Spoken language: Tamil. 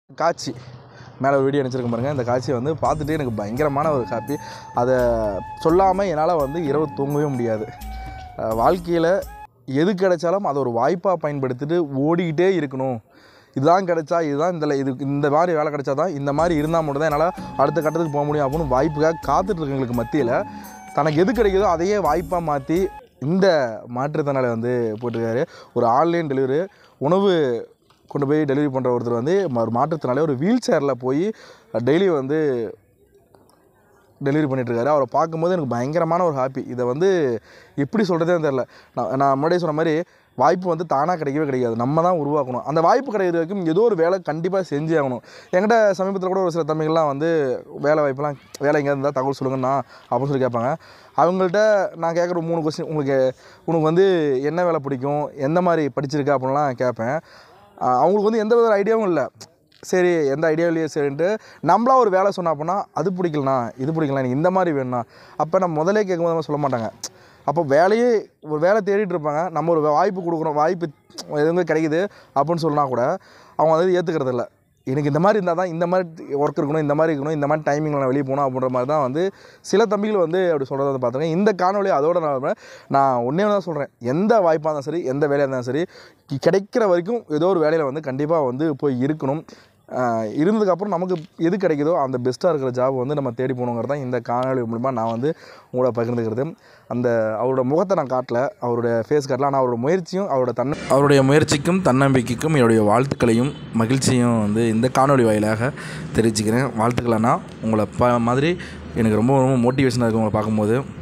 காட்சி மேலே ஒரு வீடியோ அனுப்பிச்சிருக்க பாருங்க இந்த காட்சியை வந்து பார்த்துட்டு எனக்கு பயங்கரமான ஒரு ஹாப்பி அதை சொல்லாமல் என்னால் வந்து இரவு தூங்கவே முடியாது அஹ் வாழ்க்கையில் எது கிடைச்சாலும் அதை ஒரு வாய்ப்பாக பயன்படுத்திட்டு ஓடிக்கிட்டே இருக்கணும் இதுதான் கிடைச்சா இதுதான் இந்த இது இந்த மாதிரி வேலை கிடைச்சா தான் இந்த மாதிரி இருந்தால் மட்டும் தான் என்னால் அடுத்த கட்டத்துக்கு போக முடியும் அப்படின்னு வாய்ப்புக்காக காத்துட்டு இருக்கவங்களுக்கு மத்தியில் தனக்கு எது கிடைக்குதோ அதையே வாய்ப்பாக மாற்றி இந்த மாற்றுத்திறனாளி வந்து போட்டிருக்காரு ஒரு ஆன்லைன் டெலிவரி உணவு கொண்டு போய் டெலிவரி பண்ணுற ஒருத்தர் வந்து ம- ஒரு மாற்றுத்திறனாளி ஒரு வீல் சேரில் போய் டெய்லி வந்து டெலிவரி பண்ணிகிட்ருக்காரு அவரை பார்க்கும்போது எனக்கு பயங்கரமான ஒரு ஹாப்பி இதை வந்து எப்படி சொல்கிறதே தெரில நான் நான் முன்னாடியே சொன்ன மாதிரி வாய்ப்பு வந்து தானாக கிடைக்கவே கிடைக்காது நம்ம தான் உருவாக்கணும் அந்த வாய்ப்பு கிடைக்கிற வரைக்கும் ஏதோ ஒரு வேலை கண்டிப்பாக செஞ்சே ஆகணும் என்கிட்ட சமீபத்தில் கூட ஒரு சில தம்பிகள்லாம் வந்து வேலை வாய்ப்பெல்லாம் வேலை எங்கேயா இருந்தால் தகவல் சொல்லுங்கண்ணா அப்படின்னு சொல்லி கேட்பாங்க அவங்கள்ட்ட நான் கேட்குற மூணு கொஸ்டின் உங்களுக்கு உனக்கு வந்து என்ன வேலை பிடிக்கும் எந்த மாதிரி படிச்சிருக்க அப்படின்லாம் கேட்பேன் ஆஹ் அவங்களுக்கு வந்து எந்த வித ஐடியாவும் இல்லை சரி எந்த ஐடியாவிலையும் சரின்ட்டு நம்மளா ஒரு வேலை சொன்னா அப்படின்னா அது பிடிக்கலண்ணா இது பிடிக்கல எனக்கு இந்த மாதிரி வேணும்ண்ணா அப்போ நம்ம முதலே கேட்கும்போது நம்ம சொல்ல மாட்டாங்க அப்போ வேலையே ஒரு வேலை தேடிட்டு இருப்பாங்க நம்ம ஒரு வாய்ப்பு கொடுக்குறோம் வாய்ப்பு எதுவுமே கிடைக்குது அப்படின்னு சொன்னா கூட அவங்க வந்து ஏற்றுக்கிறது இல்லை எனக்கு இந்த மாதிரி இருந்தால் தான் இந்த மாதிரி ஒர்க் இருக்கணும் இந்த மாதிரி இருக்கணும் இந்த மாதிரி டைமிங்கில் நான் வெளியே போகணும் அப்படின்ற மாதிரி தான் வந்து சில தம்பிகள் வந்து அப்படி சொல்கிறத வந்து பார்த்துருக்கேன் இந்த காணொலி அதோட நான் நான் ஒன்றே தான் சொல்கிறேன் எந்த வாய்ப்பாக இருந்தாலும் சரி எந்த வேலையாக இருந்தாலும் சரி கி- கிடைக்கிற வரைக்கும் ஏதோ ஒரு வேலையில் வந்து கண்டிப்பாக வந்து போய் இருக்கணும் ஆஹ் இருந்ததுக்கப்புறம் நமக்கு எது கிடைக்குதோ அந்த பெஸ்ட்டாக இருக்கிற ஜாப் வந்து நம்ம தேடி போகணுங்கிறது தான் இந்த காணொலி மூலிமா நான் வந்து உங்களோட பகிர்ந்துக்கிறது அந்த அவரோட முகத்தை நான் காட்டல அவருடைய ஃபேஸ் காட்டல ஆனால் அவரோட முயற்சியும் அவரோட தன்ன அவருடைய முயற்சிக்கும் தன்னம்பிக்கைக்கும் என்னுடைய வாழ்த்துக்களையும் மகிழ்ச்சியும் வந்து இந்த காணொலி வாயிலாக தெரிவிச்சுக்கிறேன் வாழ்த்துக்களைன்னா உங்களை ப மாதிரி எனக்கு ரொம்ப ரொம்ப மோட்டிவேஷனாக இருக்கும் உங்களை பார்க்கும்போது